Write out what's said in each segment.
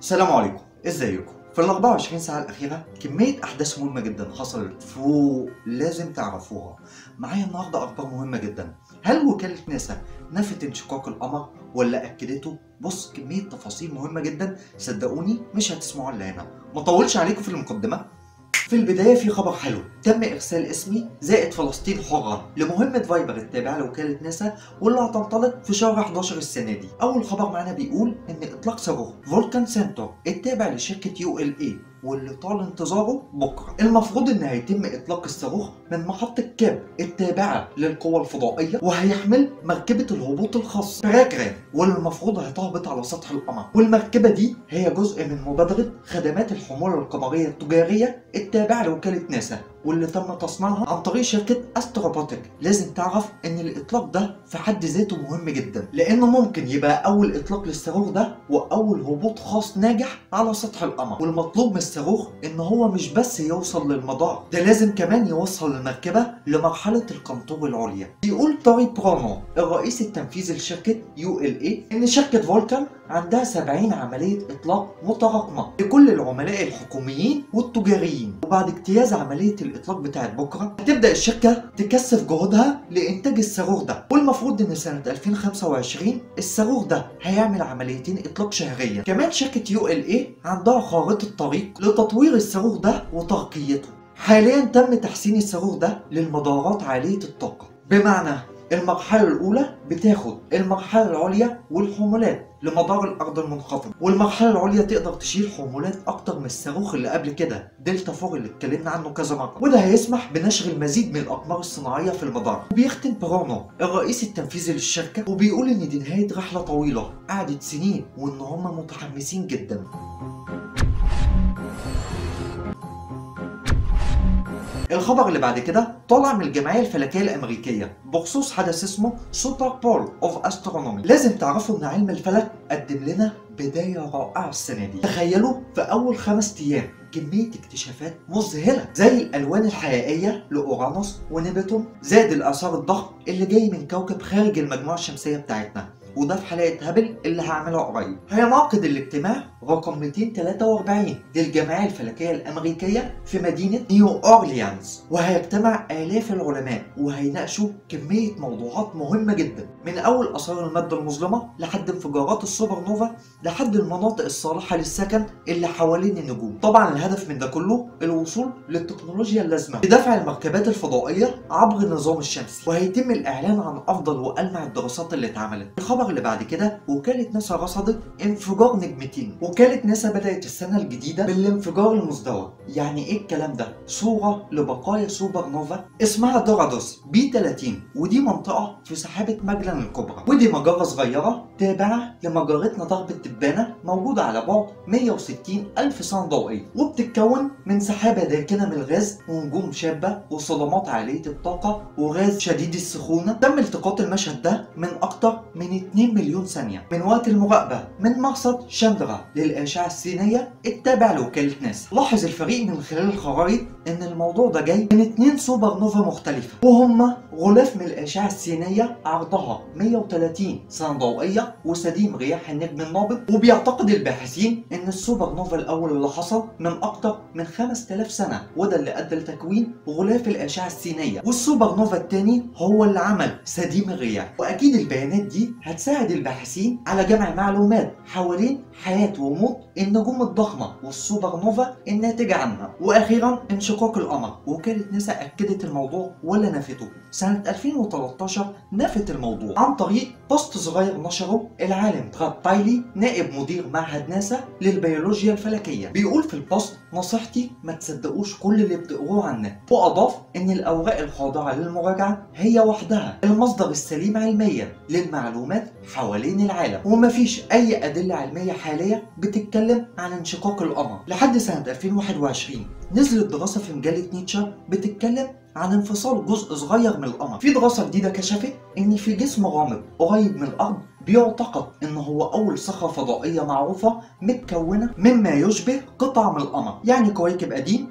السلام عليكم ازيكم في ال 24 ساعة الأخيرة كمية أحداث مهمة جدا حصلت فوق لازم تعرفوها معايا النهاردة أخبار مهمة جدا هل وكالة ناسا نفت انشقاق القمر ولا أكدته؟ بص كمية تفاصيل مهمة جدا صدقوني مش هتسمعوا إلا هنا ما طولش عليكم في المقدمة في البداية في خبر حلو تم إرسال اسمي زائد فلسطين حرة لمهمة فايبر التابعة لوكالة ناسا واللي هتنطلق في شهر 11 السنة دي أول خبر معانا بيقول إن إطلاق صاروخ فولكان سنتر التابع لشركة يو ال اي واللي طال انتظاره بكره المفروض ان هيتم اطلاق الصاروخ من محطه كاب التابعه للقوى الفضائيه وهيحمل مركبه الهبوط الخاصه براكران واللي المفروض هتهبط على سطح القمر والمركبه دي هي جزء من مبادره خدمات الحموله القمريه التجاريه التابعه لوكاله ناسا واللي تم تصنيعها عن طريق شركة استروبوتيك لازم تعرف ان الاطلاق ده في حد ذاته مهم جدا لانه ممكن يبقى اول اطلاق للصاروخ ده واول هبوط خاص ناجح على سطح القمر والمطلوب من الصاروخ ان هو مش بس يوصل للمدار ده لازم كمان يوصل المركبة لمرحلة القنطور العليا بيقول توري برونو الرئيس التنفيذي لشركة يو ال اي ان شركة فولكان عندها 70 عملية إطلاق متراكمة لكل العملاء الحكوميين والتجاريين وبعد اجتياز عملية الإطلاق بتاعت بكرة هتبدأ الشركة تكثف جهودها لإنتاج الصاروخ ده والمفروض إن سنة 2025 الصاروخ ده هيعمل عمليتين إطلاق شهريا كمان شركة يو ال اي عندها خارطة طريق لتطوير الصاروخ ده وترقيته حاليا تم تحسين الصاروخ ده للمدارات عالية الطاقة بمعنى المرحلة الأولى بتاخد المرحلة العليا والحمولات لمدار الأرض المنخفض والمرحلة العليا تقدر تشيل حمولات أكتر من الصاروخ اللي قبل كده دلتا فور اللي اتكلمنا عنه كذا مرة وده هيسمح بنشر المزيد من الأقمار الصناعية في المدار وبيختم برونو الرئيس التنفيذي للشركة وبيقول إن دي نهاية رحلة طويلة قعدت سنين وإن هم متحمسين جدا الخبر اللي بعد كده طالع من الجمعية الفلكية الأمريكية بخصوص حدث اسمه سوبر بول أوف أسترونومي لازم تعرفوا إن علم الفلك قدم لنا بداية رائعة السنة دي تخيلوا في أول خمس أيام كمية اكتشافات مذهلة زي الألوان الحقيقية لأورانوس ونبتون زائد الآثار الضخم اللي جاي من كوكب خارج المجموعة الشمسية بتاعتنا وده في حلقة هابل اللي هعملها قريب هينعقد الاجتماع رقم 243 للجمعية الفلكية الأمريكية في مدينة نيو أورليانز وهيجتمع آلاف العلماء وهيناقشوا كمية موضوعات مهمة جدا من أول آثار المادة المظلمة لحد انفجارات السوبر نوفا لحد المناطق الصالحة للسكن اللي حوالين النجوم طبعا الهدف من ده كله الوصول للتكنولوجيا اللازمة لدفع المركبات الفضائية عبر النظام الشمسي وهيتم الإعلان عن أفضل وألمع الدراسات اللي اتعملت الخبر اللي بعد كده وكالة ناسا رصدت انفجار نجمتين وكالة ناسا بدأت السنة الجديدة بالانفجار المزدوج يعني ايه الكلام ده صورة لبقايا سوبر نوفا اسمها دورادوس بي 30 ودي منطقة في سحابة ماجلان الكبرى ودي مجرة صغيرة تابعة لمجرتنا ضرب التبانة موجودة على بعد 160 ألف سنة ضوئية وبتتكون من سحابة داكنة من الغاز ونجوم شابة وصدمات عالية الطاقة وغاز شديد السخونة تم التقاط المشهد ده من أكتر من 2 مليون ثانية من وقت المراقبة من مرصد شاندرا للأشعة السينية التابع لوكالة ناسا لاحظ الفريق من خلال الخرائط إن الموضوع ده جاي من اتنين سوبر نوفا مختلفة وهما غلاف من الأشعة السينية عرضها 130 سنة ضوئية وسديم رياح النجم النابض وبيعتقد الباحثين إن السوبر نوفا الأول اللي حصل من أكتر من 5000 سنة وده اللي أدى لتكوين غلاف الأشعة السينية والسوبر نوفا التاني هو اللي عمل سديم الرياح وأكيد البيانات دي هتساعد الباحثين على جمع معلومات حوالين حياة وموت النجوم الضخمة والسوبر نوفا الناتجة عنها وأخيرا انشقاق القمر وكالة ناسا أكدت الموضوع ولا نفته سنة 2013 نفت الموضوع عن طريق بوست صغير نشره العالم براد بايلي نائب مدير معهد ناسا للبيولوجيا الفلكية بيقول في البوست نصيحتي ما تصدقوش كل اللي بتقروه عن النت وأضاف إن الأوراق الخاضعة للمراجعة هي وحدها المصدر السليم علميا للمعلومات حوالين العالم ومفيش أي أدلة علمية حالية بتتكلم عن انشقاق القمر لحد سنة 2021 نزلت دراسة في مجلة نيتشر بتتكلم عن انفصال جزء صغير من القمر في دراسة جديدة كشفت ان في جسم غامض قريب من الارض بيعتقد ان هو اول صخرة فضائية معروفة متكونة مما يشبه قطع من القمر يعني كويكب قديم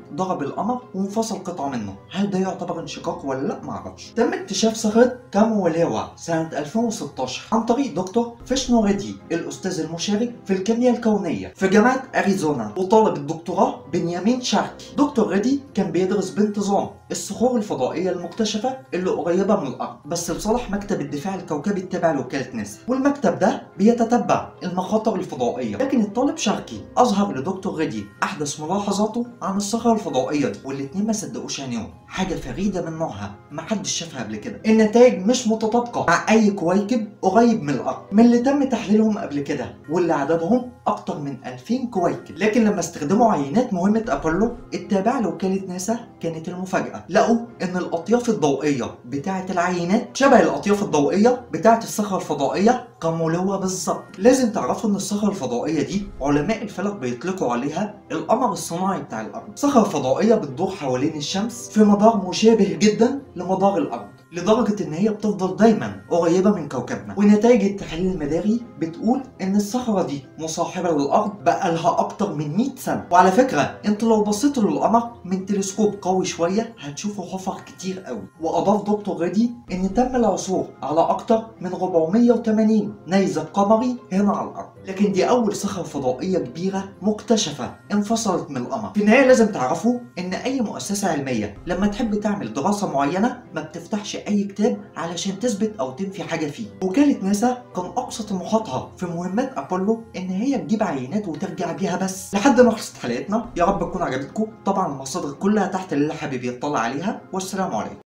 ضرب القمر وانفصل قطعة منه هل ده يعتبر انشقاق ولا لا معرفش تم اكتشاف صخرة كاموليوا سنة 2016 عن طريق دكتور فيشنو ريدي الأستاذ المشارك في الكيمياء الكونية في جامعة أريزونا وطالب الدكتوراه بنيامين شاركي دكتور ريدي كان بيدرس بانتظام الصخور الفضائية المكتشفة اللي قريبة من الأرض بس لصالح مكتب الدفاع الكوكبي التابع لوكالة ناسا والمكتب ده بيتتبع المخاطر الفضائية لكن الطالب شاركي أظهر لدكتور ريدي أحدث ملاحظاته عن الصخرة الفضائية دي والاتنين ما صدقوش عينيهم حاجة فريدة من نوعها محدش شافها قبل كده النتائج مش متطابقة مع أي كويكب قريب من الأرض من اللي تم تحليلهم قبل كده واللي عددهم أكتر من 2000 كويكب لكن لما استخدموا عينات مهمة أبولو التابعة لوكالة ناسا كانت المفاجأة لقوا إن الأطياف الضوئية بتاعة العينات شبه الأطياف الضوئية بتاعة الصخرة الفضائية كمولوة بالظبط لازم تعرفوا إن الصخرة الفضائية دي علماء الفلك بيطلقوا عليها القمر الصناعي بتاع الأرض صخرة فضائية بتدور حوالين الشمس في مدار مشابه جدا لمدار الأرض لدرجة إن هي بتفضل دايما قريبة من كوكبنا ونتائج التحليل المداري بتقول إن الصخرة دي مصاحبة للأرض بقى لها أكتر من 100 سنة وعلى فكرة أنتوا لو بصيتوا للقمر من تلسكوب قوي شوية هتشوفوا حفر كتير قوي وأضاف دكتور ريدي إن تم العثور على أكتر من 480 نيزك قمري هنا على الأرض لكن دي أول صخرة فضائية كبيرة مكتشفة انفصلت من القمر في النهاية لازم تعرفوا إن أي مؤسسة علمية لما تحب تعمل دراسة معينة ما بتفتحش أي كتاب علشان تثبت أو تنفي حاجة فيه وكالة ناسا كان أقصى طموحاتها في مهمات أبولو إن هي تجيب عينات وترجع بيها بس لحد ما خلصت حلقتنا يا رب تكون عجبتكم طبعا المصادر كلها تحت اللي حابب يطلع عليها والسلام عليكم